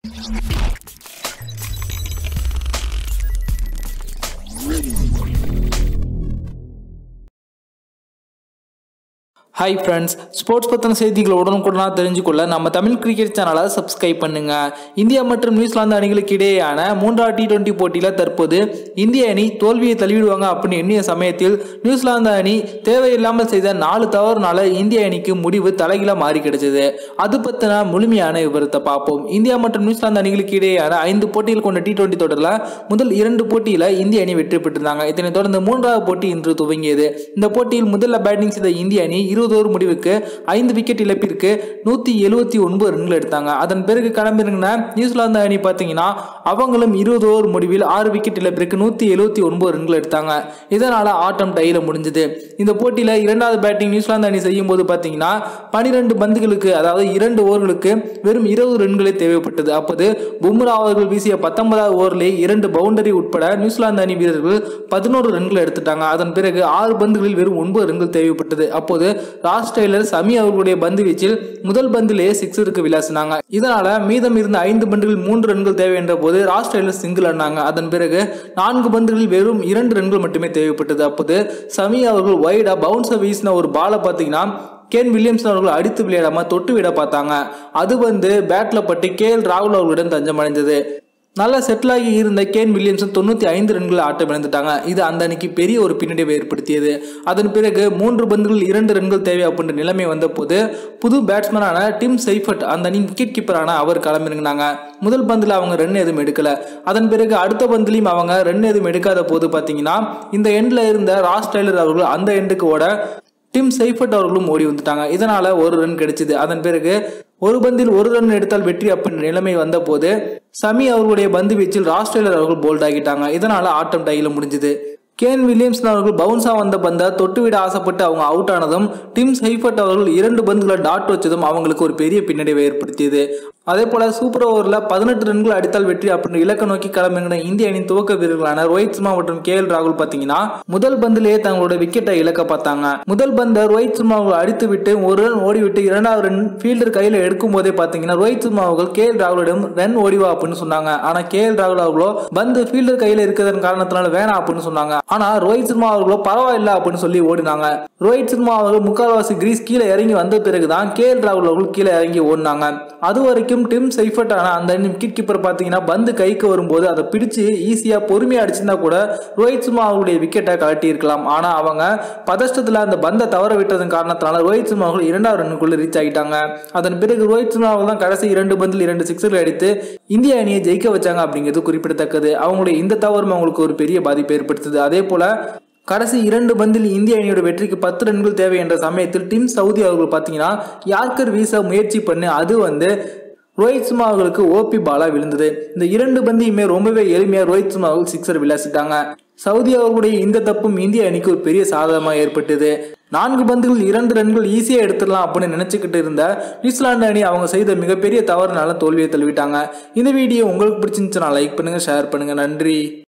hi friends sports பற்றின செய்திகளை உடனுக்குடனாக தெரிஞ்சுக்கொள்ள நம்ம தமிழ் கிரிக்கெட் சேனலை சப்ஸ்கிரைப் பண்ணுங்க இந்தியா மற்றும் நியூசிலாந்து அணிகளுக்கு இடையேயான மூன்றாவது டி டுவெண்ட்டி போட்டியில் தற்போது இந்திய அணி தோல்வியை தள்ளிவிடுவாங்க அப்படின்னு எண்ணிய சமயத்தில் நியூசிலாந்து அணி தேவையில்லாமல் செய்த நாலு தவறுனால இந்திய அணிக்கு முடிவு தலைகீழ மாறி கிடைச்சது அது பற்றின முழுமையான விவரத்தை பார்ப்போம் இந்தியா மற்றும் நியூசிலாந்து அணிகளுக்கு இடையேயான ஐந்து போட்டிகள் கொண்ட டி டுவெண்ட்டி தொடரில் முதல் இரண்டு போட்டியில் இந்திய அணி வெற்றி பெற்றிருந்தாங்க இதனைத் தொடர்ந்து மூன்றாவது போட்டி இன்று துவங்கியது இந்த போட்டியில் முதல்ல பேட்டிங் செய்த இந்திய அணி இருபது ஓவர் முடிவுக்கு ஐந்து விக்கெட் இழப்பிற்கு நூற்றி எழுபத்தி ஒன்பது ரன்கள் எடுத்தாங்க அதன் பிறகு களமிறங்கின நியூசிலாந்து அணி பார்த்தீங்கன்னா அவங்களும் இருபது ஓவர் முடிவில் ஆறு விக்கெட் இழப்பிற்கு நூற்றி எழுபத்தி ஒன்பது ரன்கள் எடுத்தாங்க இதனால் ஆட்டம் டையில் முடிஞ்சது இந்த போட்டியில் இரண்டாவது பேட்டிங் நியூசிலாந்து அணி செய்யும் போது பார்த்தீங்கன்னா பனிரெண்டு பந்துகளுக்கு அதாவது இரண்டு ஓவர்களுக்கு வெறும் இருபது ரன்களே தேவைப்பட்டது அப்போது பும்ரா அவர்கள் வீசிய பத்தொன்பதாவது ஓவரிலே இரண்டு பவுண்டரி உட்பட நியூசிலாந்து அணி வீரர்கள் பதினோரு ரன்கள் எடுத்துட்டாங்க அதன் பிறகு ஆறு பந்துகளில் வெறும் ஒன்பது ரன்கள் தேவைப்பட்டது அப்போது ராஸ் டெய்லர் சமி அவர்களுடைய பந்து வீச்சில் முதல் பந்திலேயே சிக்ஸருக்கு விளாசினாங்க இதனால மீதம் இருந்த ஐந்து பந்துகளில் மூன்று ரன்கள் தேவை என்ற போது ராஸ் டெய்லர் சிங்கிள் ஆனாங்க அதன் பிறகு நான்கு பந்துகளில் வெறும் இரண்டு ரன்கள் மட்டுமே தேவைப்பட்டது அப்போது சமி அவர்கள் வைடா பவுன்ஸை வீசின ஒரு பாலை பார்த்தீங்கன்னா கேன் வில்லியம்சன் அவர்கள் அடித்து விளையாடாம தொட்டு விட பார்த்தாங்க அது வந்து பேட்ல பட்டு கே எல் ராகுல் அவர்களிடம் தஞ்சமடைந்தது நல்லா செட்டில் ஆகி இருந்த கேன் வில்லியம்சன் தொண்ணூற்றி ஐந்து ரன்கள் ஆட்டம் இழந்துட்டாங்க இது அந்த அணிக்கு பெரிய ஒரு பின்னடைவை ஏற்படுத்தியது அதன் பிறகு மூன்று பந்துகள் இரண்டு ரன்கள் தேவை அப்படின்ற நிலைமை வந்தபோது புது பேட்ஸ்மேனான டிம் சைஃபட் அந்த அணி விக்கெட் கீப்பரான அவர் களமிறங்கினாங்க முதல் பந்தில் அவங்க ரன் எதுவும் எடுக்கல அதன் பிறகு அடுத்த பந்திலையும் அவங்க ரன் எதுவும் எடுக்காத போது பார்த்தீங்கன்னா இந்த எண்டில் இருந்த ராஸ் டெய்லர் அவர்கள் அந்த எண்டுக்கு ஓட டிம் சைஃபட் அவர்களும் ஓடி வந்துட்டாங்க இதனால ஒரு ரன் கிடைச்சது அதன் பிறகு ஒரு பந்தில் ஒரு ரன் எடுத்தால் வெற்றி அப்படின்ற நிலைமை வந்த போது சமி அவர்களுடைய பந்து வீச்சில் ராஸ்டேலர் அவர்கள் போல்ட் ஆகிட்டாங்க இதனால ஆட்டம் டையில முடிஞ்சது கேன் வில்லியம்சன் அவர்கள் பவுன்ஸா வந்த பந்தை தொட்டுவிட ஆசைப்பட்டு அவங்க அவுட் ஆனதும் டிம் சைஃபட் அவர்கள் இரண்டு பந்துகளை டாட் வச்சதும் அவங்களுக்கு ஒரு பெரிய பின்னடைவை ஏற்படுத்தியது அதே போல சூப்பர் ஓவரில் பதினெட்டு ரன்கள் அடித்தால் வெற்றி அப்படின்னு இலக்க நோக்கி களமிறங்கின இந்திய அணியின் துவக்க வீரர்களான ரோஹித் சர்மா மற்றும் கே எல் ராகுல் பார்த்தீங்கன்னா முதல் பந்திலேயே தங்களோட விக்கெட்டை இழக்க பார்த்தாங்க முதல் பந்தை ரோஹித் சர்மா அவர்கள் அடித்து விட்டு ஒரு ரன் ஓடிவிட்டு இரண்டாவது ரன் ஃபீல்டர் கையில் எடுக்கும் போதே பார்த்தீங்கன்னா ரோஹித் சர்மா அவர்கள் கே எல் ராகுலிடம் ரன் ஓடிவா அப்படின்னு சொன்னாங்க ஆனா கே எல் ராகுல் அவர்களோ பந்து ஃபீல்டர் கையில் இருக்கிறதன் காரணத்தினால வேணாம் அப்படின்னு சொன்னாங்க ஆனா ரோஹித் சர்மா அவர்களோ பரவாயில்ல அப்படின்னு சொல்லி ஓடினாங்க ரோஹித் சர்மா அவர்கள் முக்கால்வாசி கிரீஸ் கீழே இறங்கி வந்த பிறகுதான் கே எல் ராகுல் அவர்கள் கீழே இறங்கி ஓடினாங்க அது வரைக்கும் டிம் சைஃபர்ட் ஆன அந்த விக்கெட் கீப்பர் பார்த்தீங்கன்னா பந்து கைக்கு வரும்போது அதை பிடிச்சு ஈஸியாக பொறுமையாக அடிச்சிருந்தா கூட ரோஹித் சர்மா அவர்களுடைய விக்கெட்டை கழட்டி இருக்கலாம் ஆனால் அவங்க பதஷ்டத்தில் அந்த பந்தை தவற விட்டதன் காரணத்தினால ரோஹித் சர்மா அவர்கள் இரண்டாவது ரன்னுக்குள்ள ரீச் ஆகிட்டாங்க அதன் பிறகு ரோஹித் சர்மா அவர்கள் தான் கடைசி இரண்டு பந்தில் இரண்டு சிக்ஸர்கள் அடித்து இந்திய அணியை ஜெயிக்க வச்சாங்க அப்படிங்கிறது குறிப்பிடத்தக்கது அவங்களுடைய இந்த தவறும் அவங்களுக்கு ஒரு பெரிய பாதிப்பை ஏற்படுத்துது அதே போல கடைசி இரண்டு பந்தில் இந்திய அணியோட வெற்றிக்கு பத்து ரன்கள் தேவை என்ற சமயத்தில் டிம் சவுதி அவர்கள் பார்த்தீங்கன்னா யார்கர் வீச முயற்சி பண்ணி அது வந்து ரோஹித் சர்மா அவர்களுக்கு ஓபி பாலா விழுந்தது இந்த இரண்டு பந்தையுமே ரொம்பவே எளிமையாக ரோஹித் சர்மா அவர்கள் சிக்ஸர் விளாசிட்டாங்க சவுதி அவர்களுடைய இந்த தப்பும் இந்திய அணிக்கு ஒரு பெரிய சாதகமாக ஏற்பட்டது நான்கு பந்துகள் இரண்டு ரன்கள் ஈஸியாக எடுத்துடலாம் அப்படின்னு நினச்சிக்கிட்டு இருந்த நியூசிலாந்து அணி அவங்க செய்த மிகப்பெரிய தவறுனால தோல்வியை தழுவிட்டாங்க இந்த வீடியோ உங்களுக்கு பிடிச்சிருந்துச்சுன்னா லைக் பண்ணுங்கள் ஷேர் பண்ணுங்கள் நன்றி